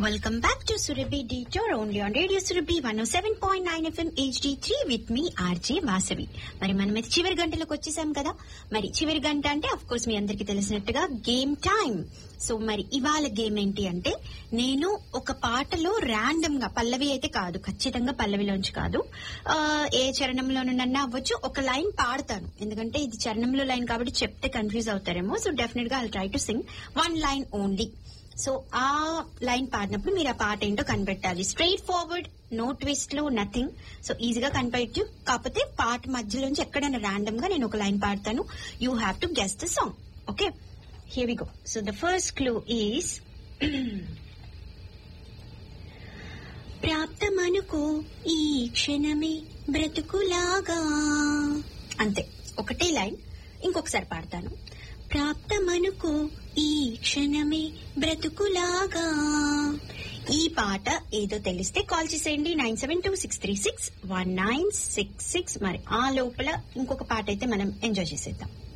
Welcome back to Surabhi Detour only on Radio Surabhi 107.9 FM HD3 with me RJ Vasavi మరి మనం అయితే చివరి గంటలకు వచ్చేసాం కదా మరి చివరి గంట అంటే అఫ్ కోర్స్ మీ అందరికి తెలిసినట్టుగా గేమ్ టైం సో మరి ఇవాళ గేమ్ ఏంటి అంటే నేను ఒక పాటలో ర్యాండమ్ గా పల్లవి అయితే కాదు ఖచ్చితంగా పల్లవిలోంచి కాదు ఆ, ఏ చరణంలోనన్నా అవ్వచ్చు ఒక లైన్ పాడతాను ఎందుకంటే ఇది చరణంలో లైన్ కాబట్టి చెప్తే కన్ఫ్యూజ్ అవుతారేమో సో డెఫినెట్ గా I try to sing one line only so ఆ లైన్ పాడినప్పుడు మీరు ఆ పాట ఏంటో కనిపెట్టాలి స్ట్రైట్ ఫార్వర్డ్ నో ట్విస్ట్ లో నథింగ్ సో ఈజీగా కనిపెట్టచ్చు కాకపోతే పాట మధ్యలోంచి ఎక్కడైనా ర్యాండమ్ గా నేను ఒక లైన్ పాడతాను you have to guess the song okay here we go so the first clue is ప్రాప్తమనుకో ఈ క్షణమే బ్రతుకులాగా అంతే ఒకటే లైన్ ఇంకొకసారి పాడతాను ప్రాప్తమనుకో ఈ క్షణమే బ్రతుకులాగా ఈ పాట ఏదో తెలిస్తే కాల్ చేసేయండి nine seven two six three six one nine six six మరి ఆ లోపల ఇంకొక పాట అయితే మనం ఎంజాయ్ చేసేద్దాం